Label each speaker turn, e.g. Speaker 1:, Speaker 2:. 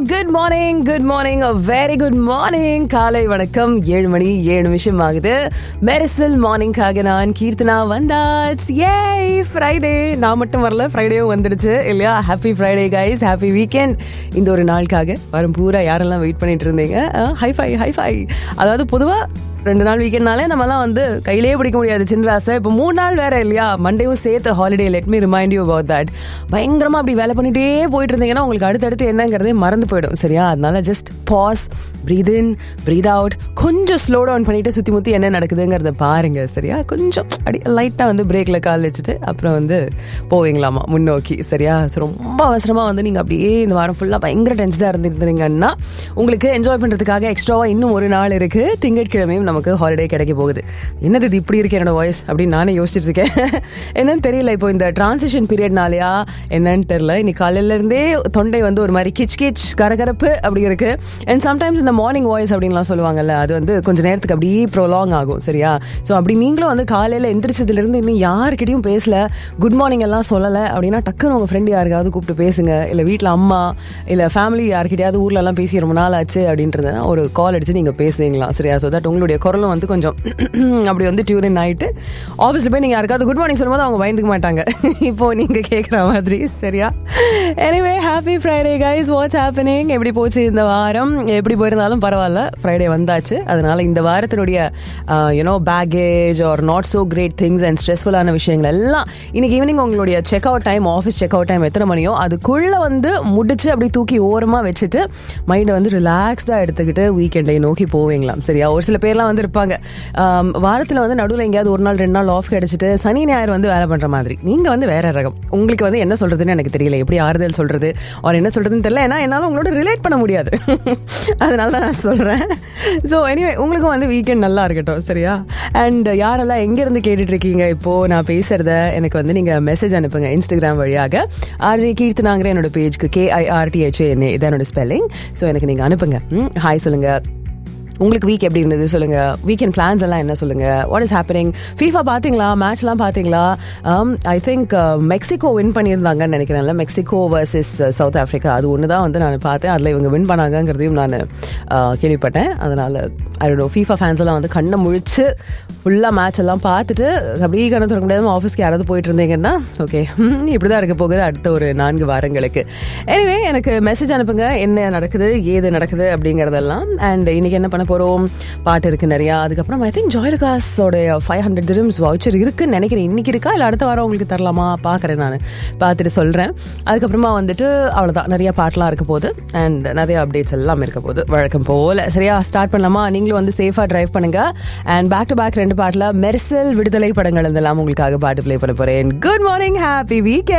Speaker 1: good morning good morning very good morning காலை வணக்கம் ஏழு மணி ஏழு நிமிஷம் ஆகுது மெரிசல் மார்னிங்காக நான் கீர்த்தனா வந்தாச்சு ஏய் ஃப்ரைடே நான் மட்டும் வரல ஃப்ரைடேவும் வந்துடுச்சு இல்லையா happy Friday guys happy weekend இந்த ஒரு நாளுக்காக வரும் பூரா யாரெல்லாம் வெயிட் பண்ணிட்டு இருந்தீங்க ஹைஃபை ஹைஃபை அதாவது பொதுவாக ரெண்டு நாள் வீக்கெண்ட்னாலே நம்மலாம் வந்து கையிலேயே பிடிக்க முடியாது சின்ராசை இப்போ மூணு நாள் வேற இல்லையா மண்டேவும் சேர்த்து holiday let me remind you about that பயங்கரமா அப்படி வேலை பண்ணிட்டே போயிட்டு இருந்தீங்கன்னா உங்களுக்கு அடுத்தடுத்து என்னங்கிறதே மறந்து போயிடும் சரியா அதனால just pause breathe in breathe out கொஞ்சம் ஸ்லோ டவுன் பண்ணிட்டு சுத்தி முத்தி என்ன நடக்குதுங்கிறத பாருங்க சரியா கொஞ்சம் அடி லைட்டாக வந்து பிரேக்ல கால் வச்சுட்டு அப்புறம் வந்து போவீங்களாமா முன்னோக்கி சரியா So, ரொம்ப அவசரமா வந்து நீங்க அப்படியே இந்த வாரம் ஃபுல்லா பயங்கர டென்ஷனாக இருந்திருந்தீங்கன்னா உங்களுக்கு என்ஜாய் பண்றதுக்காக எக்ஸ்ட்ராவா இன்னும் ஒரு நாள் இருக்கு திங்கட்கிழமையும் நமக்கு ஹாலிடே கிடைக்க போகுது என்னது இது இப்படி இருக்கு என்னோட வாய்ஸ் அப்படின்னு நானே யோசிச்சுட்டு இருக்கேன் என்னன்னு தெரியல இப்போ இந்த டிரான்சிஷன் பீரியட்னாலயா என்னன்னு தெரியல இன்னைக்கு காலையில இருந்தே தொண்டை வந்து ஒரு மாதிரி கிச் கிச் கரகரப்பு அப்படி இருக்கு அண்ட் சம்டைம்ஸ் இந்த மார்னிங் வாய்ஸ் அப்படின்லாம் சொல்லுவாங்கல்ல அது வந்து கொஞ்ச நேரத்துக்கு அப்படியே ப்ரோலாங் ஆகும் சரியா ஸோ அப்படி நீங்களும் வந்து காலையில எந்திரிச்சதுல இருந்து இன்னும் யாருக்கிட்டையும் பேசல குட் மார்னிங் எல்லாம் சொல்லலை அப்படின்னா டக்குன்னு உங்க ஃப்ரெண்டு யாருக்காவது கூப்பிட்டு பேசுங்க இல்லை வீட்டில் அம்மா இல்லை ஃபேமிலி யார்கிட்டயாவது ஊர்ல எல்லாம் பேசி ரொம்ப நாள் ஆச்சு அப்படின்றதுனா ஒரு கால் அடிச்சு நீங்க பேசுவீங்களா சரியா ஸோ தட் உங்களுடைய குரலும் வந்து கொஞ்சம் அப்படி வந்து டியூரின் ஆயிட்டு ஆஃபீஸில் போய் நீங்கள் யாருக்காவது குட் மார்னிங் சொல்லும்போது அவங்க பயந்துக்க மாட்டாங்க இப்போ நீங்க கேட்குற மாதிரி சரியா anyway happy Friday guys what's happening எப்படி போச்சு இந்த வாரம் எப்படி போயிருந்தாலும் பரவாயில்ல ஃப்ரைடே வந்தாச்சு அதனால இந்த வாரத்தினுடைய you know baggage R not so great things and ஸ்ட்ரெஸ்ஃபுல்லான விஷயங்கள் எல்லாம் இன்னைக்கு ஈவினிங் உங்களுடைய check out time office check out time எத்தனை மணியோ அதுக்குள்ள வந்து முடிச்சு அப்படி தூக்கி ஓரமா வச்சுட்டு மைண்டை வந்து ரிலாக்ஸ்டா எடுத்துக்கிட்டு வீக்கெண்டை நோக்கி போவீங்களாம் சரியா ஒரு சில பேர்லாம் வந்து இருப்பாங்க ஆம், வாரத்துல வந்து நடுவில் எங்கேயாவது ஒரு நாள் ரெண்டு நாள் ஆஃப் கிடைச்சிட்டு சனி ஞாயிறு வந்து வேலை பண்ற மாதிரி நீங்க வந்து வேற ரகம் உங்களுக்கு வந்து என்ன சொல்றதுன்னு எனக்கு தெரியல எப்படி ஆறுதல் சொல்றது அவர் என்ன சொல்றதுன்னு தெரியல ஏன்னா என்னால உங்களோட ரிலேட் பண்ண முடியாது அதனால தான் நான் சொல்றேன் ஸோ எனிவே உங்களுக்கும் வந்து வீக்கெண்ட் நல்லா இருக்கட்டும் சரியா அண்ட் யாரெல்லாம் எங்க இருந்து கேட்டுட்டு இருக்கீங்க இப்போ நான் பேசுறத எனக்கு வந்து நீங்க மெசேஜ் அனுப்புங்க இன்ஸ்டாகிராம் வழியாக ஆர்ஜே கீர்த்தனாங்கிற என்னோட பேஜ்க்கு கேஐஆர்டிஹெச்ஏஎன்ஏ இதான் என்னோட ஸ்பெல்லிங் ஸோ எனக்கு நீங்க அனுப்புங்க ஹாய் சொல்லுங்க உங்களுக்கு வீக் எப்படி இருந்தது சொல்லுங்க வீக்கெண்ட் பிளான்ஸ் எல்லாம் என்ன சொல்லுங்க வாட் இஸ் ஹேப்பனிங் ஃபீஃபா பாத்தீங்களா மேட்ச்லாம் பாத்தீங்களா ஐ திங்க் மெக்சிகோ வின் பண்ணியிருந்தாங்கன்னு நினைக்கிறேன்ல மெக்சிகோ வர்சஸ் சவுத் ஆஃப்ரிக்கா அது ஒன்று தான் வந்து நான் பார்த்தேன் அதில் இவங்க வின் பண்ணாங்கங்கிறதையும் நான் கேள்விப்பட்டேன் அதனால ஐடோ ஃபீஃபா ஃபேன்ஸ் எல்லாம் வந்து கண்ணை முழிச்சு ஃபுல்லாக மேட்ச் எல்லாம் பார்த்துட்டு அப்படியே கண்ணை திறக்க முடியாமல் ஆஃபீஸ்க்கு யாராவது போயிட்டு இருந்தீங்கன்னா ஓகே இப்படி தான் இருக்க போகுது அடுத்த ஒரு நான்கு வாரங்களுக்கு எனிவே எனக்கு மெசேஜ் அனுப்புங்க என்ன நடக்குது ஏது நடக்குது அப்படிங்கறதெல்லாம் அண்ட் இன்னைக்கு என்ன பண்ண போறோம் பாட்டு இருக்கு நிறையா அதுக்கப்புறம் ஐ திங்க் ஜாய்லகாஸோட ஃபைவ் ஹண்ட்ரட் திரம்ஸ் வவுச்சர் இருக்குன்னு நினைக்கிறேன் இன்னைக்கு இருக்கா இல்லை அடுத்த வாரம் உங்களுக்கு தரலாமா பார்க்குறேன் நான் பார்த்துட்டு சொல்கிறேன் அதுக்கப்புறமா வந்துட்டு அவ்வளோதான் நிறைய பாட்டெலாம் இருக்க போகுது அண்ட் நிறைய அப்டேட்ஸ் எல்லாம் இருக்க போகுது வழக்கம் போல சரியா ஸ்டார்ட் பண்ணலாமா நீங்களும் வந்து சேஃபாக டிரைவ் பண்ணுங்க அண்ட் பேக் டு பேக் ரெண்டு பாட்டில் மெர்சல் விடுதலை படங்கள் இதெல்லாம் உங்களுக்காக பாட்டு ப்ளே பண்ண போகிறேன் குட் மார்னிங் ஹாப்பி வீக்கெண்ட்